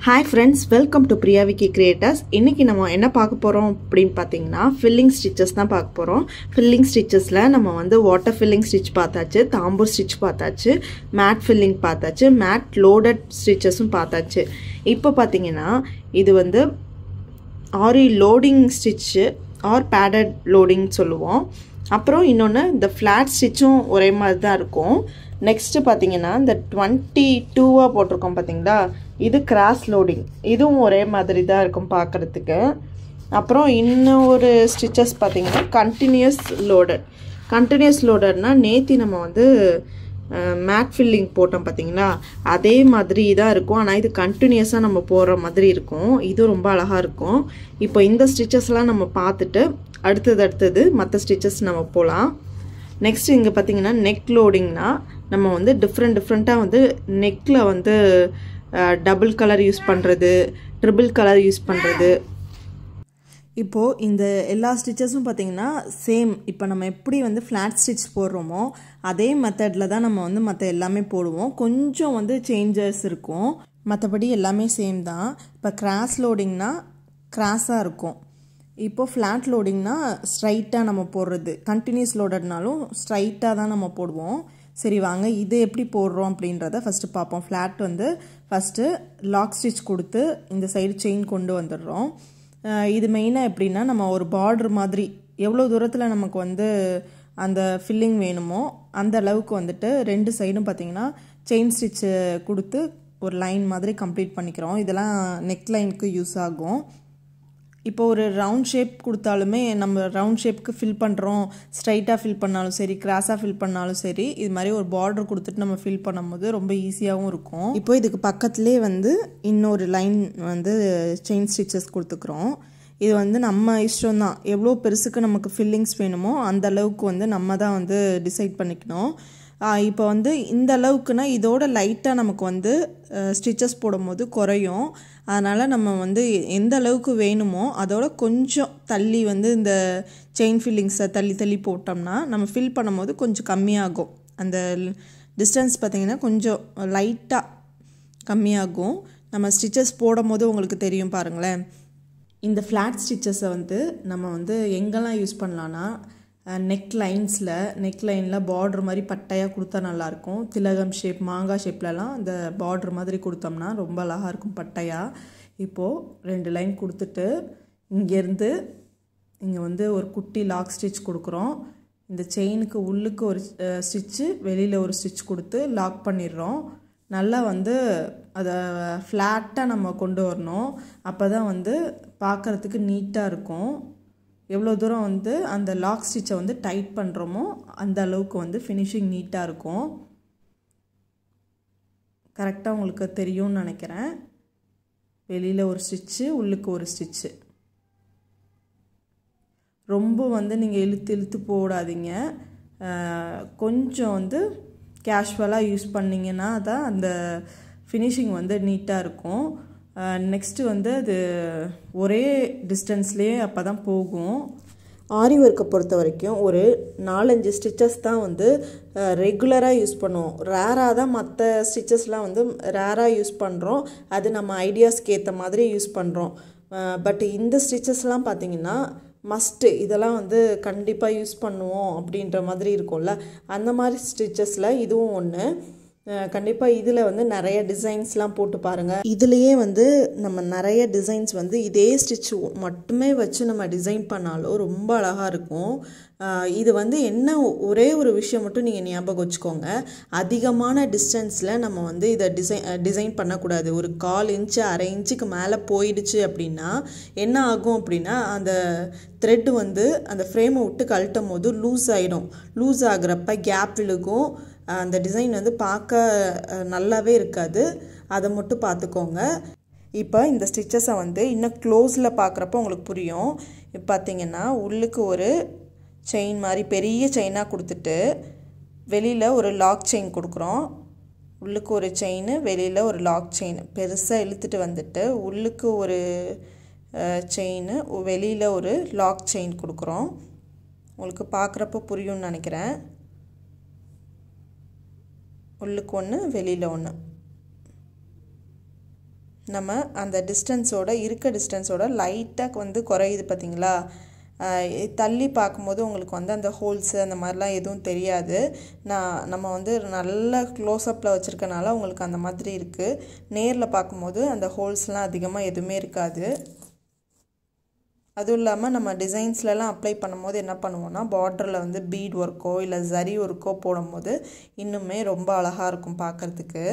hi friends welcome to Priya Vicky creators இன்றைக்கி நம்ம என்ன பார்க்க போகிறோம் அப்படின்னு பார்த்தீங்கன்னா ஃபில்லிங் ஸ்டிச்சஸ் தான் பார்க்க போகிறோம் ஃபில்லிங் ஸ்டிச்சஸில் நம்ம வந்து வாட்டர் ஃபில்லிங் ஸ்டிச் பார்த்தாச்சு தாம்பூர் ஸ்டிச் பார்த்தாச்சு மேட் ஃபில்லிங் பார்த்தாச்சு மேட் லோடட் ஸ்டிச்சஸும் பார்த்தாச்சு இப்போ பார்த்தீங்கன்னா இது வந்து Aari loading stitch or padded loading சொல்லுவோம் அப்புறம் இன்னொன்று இந்த ஃப்ளாட் ஸ்டிச்சும் ஒரே மாதிரி தான் இருக்கும் நெக்ஸ்ட்டு பார்த்தீங்கன்னா இந்த டுவெண்ட்டி டூவாக போட்டிருக்கோம் பார்த்தீங்களா இது கிராஸ் லோடிங் இதுவும் ஒரே மாதிரி தான் இருக்கும் பார்க்குறதுக்கு அப்புறம் இன்னொரு ஸ்டிச்சஸ் பார்த்தீங்கன்னா கண்டினியூஸ் லோடட் கண்டினியூஸ் லோடட்னால் நேத்தி நம்ம வந்து மேட் ஃபில்லிங் போட்டோம் பார்த்தீங்களா அதே மாதிரி தான் இருக்கும் ஆனால் இது கண்டினியூஸாக நம்ம போடுற மாதிரி இருக்கும் இது ரொம்ப அழகாக இருக்கும் இப்போ இந்த ஸ்டிச்சஸ்லாம் நம்ம பார்த்துட்டு அடுத்தது அடுத்தது மற்ற ஸ்டிச்சஸ் நம்ம போகலாம் நெக்ஸ்ட் இங்கே பார்த்தீங்கன்னா நெக் லோடிங்னா நம்ம வந்து டிஃப்ரெண்ட் டிஃப்ரெண்ட்டாக வந்து நெக்கில் வந்து டபுள் கலர் யூஸ் பண்ணுறது ட்ரிபிள் கலர் யூஸ் பண்ணுறது இப்போது இந்த எல்லா ஸ்டிச்சஸும் பார்த்திங்கன்னா சேம் இப்போ நம்ம எப்படி வந்து ஃப்ளாட் ஸ்டிச் போடுறோமோ அதே மெத்தடில் தான் நம்ம வந்து மற்ற எல்லாமே போடுவோம் கொஞ்சம் வந்து சேஞ்சஸ் இருக்கும் மற்றபடி எல்லாமே சேம் தான் இப்போ கிராஸ் லோடிங்னா கிராஸாக இருக்கும் இப்போ ஃப்ளாட் லோடிங்னா ஸ்ட்ரைட்டாக நம்ம போடுறது கண்டினியூஸ் லோடட்னாலும் ஸ்ட்ரைட்டாக தான் நம்ம போடுவோம் சரி வாங்க இது எப்படி போடுறோம் அப்படின்றத ஃபஸ்ட்டு பார்ப்போம் ஃப்ளாட் வந்து ஃபஸ்ட்டு லாக் ஸ்டிச் கொடுத்து இந்த சைடு செயின் கொண்டு வந்துடுறோம் இது மெயினாக எப்படின்னா நம்ம ஒரு பார்டர் மாதிரி எவ்வளோ தூரத்தில் நமக்கு வந்து அந்த ஃபில்லிங் வேணுமோ அந்த அளவுக்கு வந்துட்டு ரெண்டு சைடும் பார்த்திங்கன்னா செயின் ஸ்டிச்சு கொடுத்து ஒரு லைன் மாதிரி கம்ப்ளீட் பண்ணிக்கிறோம் இதெல்லாம் நெக் லைனுக்கு யூஸ் ஆகும் இப்போ ஒரு ரவுண்ட் ஷேப் கொடுத்தாலுமே நம்ம ரவுண்ட் ஷேப்புக்கு ஃபில் பண்ணுறோம் ஸ்ட்ரைட்டாக ஃபில் பண்ணாலும் சரி கிராஸாக ஃபில் பண்ணாலும் சரி இது மாதிரி ஒரு பார்டர் கொடுத்துட்டு நம்ம ஃபில் பண்ணும்போது ரொம்ப ஈஸியாகவும் இருக்கும் இப்போ இதுக்கு பக்கத்துலேயே வந்து இன்னொரு லைன் வந்து செயின் ஸ்டிச்சஸ் கொடுத்துக்குறோம் இது வந்து நம்ம இஷ்டம் தான் எவ்வளோ பெருசுக்கு நமக்கு ஃபில்லிங்ஸ் வேணுமோ அந்த அளவுக்கு வந்து நம்ம தான் வந்து டிசைட் பண்ணிக்கணும் இப்போ வந்து இந்த அளவுக்குனா இதோட லைட்டாக நமக்கு வந்து ஸ்டிச்சஸ் போடும்போது குறையும் அதனால் நம்ம வந்து எந்த அளவுக்கு வேணுமோ அதோட கொஞ்சம் தள்ளி வந்து இந்த செயின் ஃபில்லிங்ஸை தள்ளி தள்ளி போட்டோம்னா நம்ம ஃபில் பண்ணும்போது கொஞ்சம் கம்மியாகும் அந்த டிஸ்டன்ஸ் பார்த்திங்கன்னா கொஞ்சம் லைட்டாக கம்மியாகும் நம்ம ஸ்டிச்சஸ் போடும் போது உங்களுக்கு தெரியும் பாருங்களேன் இந்த ஃப்ளாட் ஸ்டிச்சஸை வந்து நம்ம வந்து எங்கெல்லாம் யூஸ் பண்ணலான்னா நெக் லைன்ஸில் நெக் லைனில் பார்ட்ரு மாதிரி பட்டையாக கொடுத்தா நல்லாயிருக்கும் திலகம் ஷேப் மாங்காய் ஷேப்லலாம் இந்த பார்ட்ரு மாதிரி கொடுத்தோம்னா ரொம்ப அழகாக இருக்கும் பட்டையாக இப்போது ரெண்டு லைன் கொடுத்துட்டு இங்கேருந்து இங்கே வந்து ஒரு குட்டி லாக் ஸ்டிச் கொடுக்குறோம் இந்த செயினுக்கு உள்ளுக்கு ஒரு ஸ்டிச்சு வெளியில் ஒரு ஸ்டிச் கொடுத்து லாக் பண்ணிடுறோம் நல்லா வந்து அதை ஃப்ளாட்டாக நம்ம கொண்டு வரணும் அப்போ தான் வந்து பார்க்குறதுக்கு நீட்டாக இருக்கும் எவ்வளோ தூரம் வந்து அந்த லாக் ஸ்டிச்சை வந்து டைட் பண்ணுறோமோ அந்த அளவுக்கு வந்து ஃபினிஷிங் நீட்டாக இருக்கும் கரெக்டாக உங்களுக்கு தெரியும்னு நினைக்கிறேன் வெளியில் ஒரு ஸ்டிச்சு உள்ளுக்கு ஒரு ஸ்டிச்சு ரொம்ப வந்து நீங்கள் இழுத்து இழுத்து போடாதீங்க கொஞ்சம் வந்து கேஷுவலாக யூஸ் பண்ணிங்கன்னா தான் அந்த ஃபினிஷிங் வந்து நீட்டாக இருக்கும் நெக்ஸ்ட்டு வந்து அது ஒரே டிஸ்டன்ஸ்லேயே அப்போ தான் போகும் ஆரி ஒர்க்கை பொறுத்த வரைக்கும் ஒரு நாலஞ்சு ஸ்டிச்சஸ் தான் வந்து ரெகுலராக யூஸ் பண்ணுவோம் ரேராக தான் மற்ற ஸ்டிச்சஸ்லாம் வந்து ரேராக யூஸ் பண்ணுறோம் அது நம்ம ஐடியாஸ்க்கு ஏற்ற மாதிரி யூஸ் பண்ணுறோம் பட் இந்த ஸ்டிச்சஸ்லாம் பார்த்திங்கன்னா மஸ்ட்டு இதெல்லாம் வந்து கண்டிப்பாக யூஸ் பண்ணுவோம் அப்படின்ற மாதிரி இருக்கும்ல அந்த மாதிரி ஸ்டிச்சஸில் இதுவும் ஒன்று கண்டிப்பாக இதில் வந்து நிறைய டிசைன்ஸ்லாம் போட்டு பாருங்கள் இதுலேயே வந்து நம்ம நிறைய டிசைன்ஸ் வந்து இதே ஸ்டிச் மட்டுமே வச்சு நம்ம டிசைன் பண்ணாலும் ரொம்ப அழகாக இருக்கும் இது வந்து என்ன ஒரே ஒரு விஷயம் மட்டும் நீங்கள் ஞாபகம் வச்சுக்கோங்க அதிகமான டிஸ்டன்ஸில் நம்ம வந்து இதை டிசைன் டிசைன் பண்ணக்கூடாது ஒரு கால் இன்ச்சு அரை இன்ச்சுக்கு மேலே போயிடுச்சு அப்படின்னா என்ன ஆகும் அப்படின்னா அந்த த்ரெட்டு வந்து அந்த ஃப்ரேமை விட்டு கழட்டும் போது லூஸ் ஆகிடும் லூஸ் ஆகிறப்ப கேப் விழுகும் அந்த டிசைன் வந்து பார்க்க நல்லாவே இருக்காது அதை மட்டும் பார்த்துக்கோங்க இப்போ இந்த ஸ்டிச்சஸை வந்து இன்னும் க்ளோஸில் பார்க்குறப்ப உங்களுக்கு புரியும் இப்போ பார்த்தீங்கன்னா உள்ளுக்கு ஒரு செயின் மாதிரி பெரிய செயினாக கொடுத்துட்டு வெளியில் ஒரு லாக் செயின் கொடுக்குறோம் உள்ளுக்கு ஒரு செயின் வெளியில் ஒரு லாக் செயின் பெருசாக இழுத்துட்டு வந்துட்டு உள்ளுக்கு ஒரு செயின் வெளியில் ஒரு லாக் செயின் கொடுக்குறோம் உங்களுக்கு பார்க்குறப்ப புரியும்னு நினைக்கிறேன் உள்ளுக்கு ஒன்று வெளியில் ஒன்று நம்ம அந்த டிஸ்டன்ஸோட இருக்க டிஸ்டன்ஸோட லைட்டாக வந்து குறையுது பார்த்தீங்களா தள்ளி பார்க்கும்போது உங்களுக்கு வந்து அந்த ஹோல்ஸு அந்த மாதிரிலாம் எதுவும் தெரியாது நான் நம்ம வந்து நல்ல க்ளோஸ்அப்பில் வச்சுருக்கனால உங்களுக்கு அந்த மாதிரி இருக்குது நேரில் பார்க்கும்போது அந்த ஹோல்ஸ்லாம் அதிகமாக எதுவுமே இருக்காது அதுவும் இல்லாமல் நம்ம டிசைன்ஸ்லலாம் அப்ளை பண்ணும்போது என்ன பண்ணுவோம்னா பார்டரில் வந்து பீட் ஒர்க்கோ இல்லை ஜரி ஒர்க்கோ போடும்போது இன்னுமே ரொம்ப அழகாக இருக்கும் பார்க்குறதுக்கு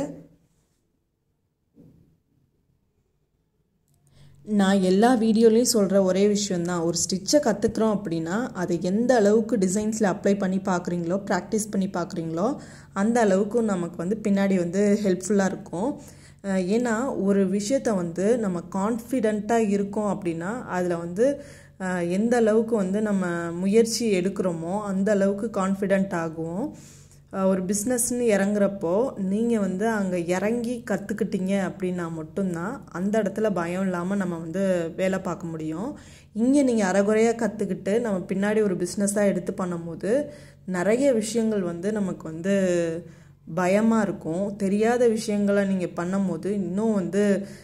நான் எல்லா வீடியோலையும் சொல்கிற ஒரே விஷயந்தான் ஒரு ஸ்டிச்சை கற்றுக்குறோம் அப்படின்னா அதை எந்த அளவுக்கு டிசைன்ஸில் அப்ளை பண்ணி பார்க்குறீங்களோ ப்ராக்டிஸ் பண்ணி பார்க்குறீங்களோ அந்த அளவுக்கு நமக்கு வந்து பின்னாடி வந்து ஹெல்ப்ஃபுல்லாக இருக்கும் ஏன்னா ஒரு விஷயத்த வந்து நம்ம கான்ஃபிடெண்ட்டாக இருக்கோம் அப்படின்னா அதில் வந்து எந்த அளவுக்கு வந்து நம்ம முயற்சி எடுக்கிறோமோ அந்த அளவுக்கு கான்ஃபிடெண்ட் ஆகும் ஒரு பிஸ்னஸ்ன்னு இறங்குறப்போ நீங்கள் வந்து அங்கே இறங்கி கற்றுக்கிட்டீங்க அப்படின்னா மட்டும்தான் அந்த இடத்துல பயம் இல்லாமல் நம்ம வந்து வேலை பார்க்க முடியும் இங்கே நீங்கள் அறகுறையாக கற்றுக்கிட்டு நம்ம பின்னாடி ஒரு பிஸ்னஸாக எடுத்து பண்ணும்போது நிறைய விஷயங்கள் வந்து நமக்கு வந்து பயமாக இருக்கும் தெரியாத விஷயங்களை நீங்கள் பண்ணும்போது இன்னும் வந்து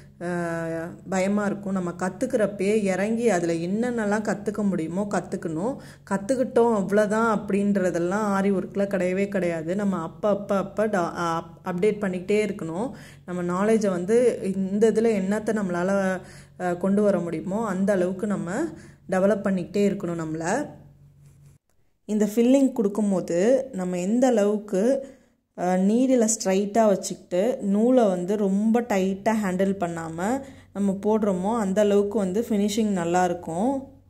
பயமாக இருக்கும் நம்ம கற்றுக்கிறப்பே இறங்கி அதில் என்னென்னலாம் கற்றுக்க முடியுமோ கற்றுக்கணும் கற்றுக்கிட்டோம் அவ்வளோதான் அப்படின்றதெல்லாம் ஆரி ஒர்க்கில் கிடையவே கிடையாது நம்ம அப்போ அப்போ அப்போ அப்டேட் பண்ணிக்கிட்டே இருக்கணும் நம்ம நாலேஜை வந்து இந்த இதில் என்னத்தை நம்மளால் கொண்டு வர முடியுமோ அந்த அளவுக்கு நம்ம டெவலப் பண்ணிக்கிட்டே இருக்கணும் நம்மளை இந்த ஃபில்லிங் கொடுக்கும்போது நம்ம எந்த அளவுக்கு நீடில் ஸ்ட்ரைட்டாக வச்சுக்கிட்டு நூலை வந்து ரொம்ப டைட்டாக ஹேண்டில் பண்ணாமல் நம்ம போடுறோமோ அந்த அளவுக்கு வந்து ஃபினிஷிங் நல்லாயிருக்கும்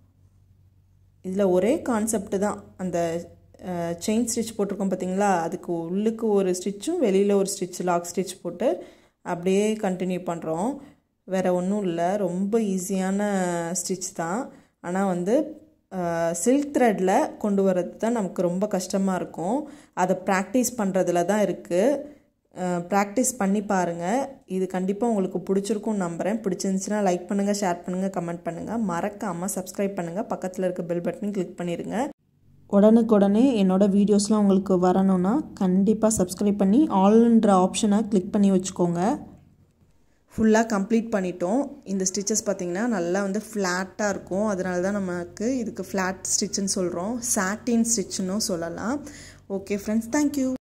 இதில் ஒரே கான்செப்ட் தான் அந்த செயின் ஸ்டிச் போட்டிருக்கோம் பார்த்தீங்களா அதுக்கு உள்ளுக்கு ஒரு ஸ்டிச்சும் வெளியில் ஒரு ஸ்டிச் லாக் ஸ்டிச் போட்டு அப்படியே கண்டினியூ பண்ணுறோம் வேறு ஒன்றும் இல்லை ரொம்ப ஈஸியான ஸ்டிச் தான் ஆனால் வந்து சில்க் த்ரெட்டில் கொண்டு வரது தான் நமக்கு ரொம்ப கஷ்டமாக இருக்கும் அதை ப்ராக்டிஸ் பண்ணுறதுல தான் இருக்குது ப்ராக்டிஸ் பண்ணி பாருங்கள் இது கண்டிப்பாக உங்களுக்கு பிடிச்சிருக்கும் நம்புகிறேன் பிடிச்சிருந்துச்சுன்னா லைக் பண்ணுங்கள் ஷேர் பண்ணுங்கள் கமெண்ட் பண்ணுங்கள் மறக்காமல் சப்ஸ்கிரைப் பண்ணுங்கள் பக்கத்தில் இருக்க பெல் பட்டனையும் கிளிக் பண்ணிடுங்க உடனுக்குடனே என்னோடய வீடியோஸ்லாம் உங்களுக்கு வரணும்னா கண்டிப்பாக சப்ஸ்கிரைப் பண்ணி ஆல்ன்ற ஆப்ஷனை கிளிக் பண்ணி வச்சுக்கோங்க ஃபுல்லாக கம்ப்ளீட் பண்ணிட்டோம் இந்த ஸ்டிச்சஸ் பார்த்திங்கன்னா நல்லா வந்து ஃப்ளாட்டாக இருக்கும் அதனால தான் நமக்கு இதுக்கு ஃப்ளாட் ஸ்டிச்சுன்னு சொல்கிறோம் சாட்டின் ஸ்டிச்சுன்னு சொல்லலாம் ஓகே ஃப்ரெண்ட்ஸ் தேங்க்யூ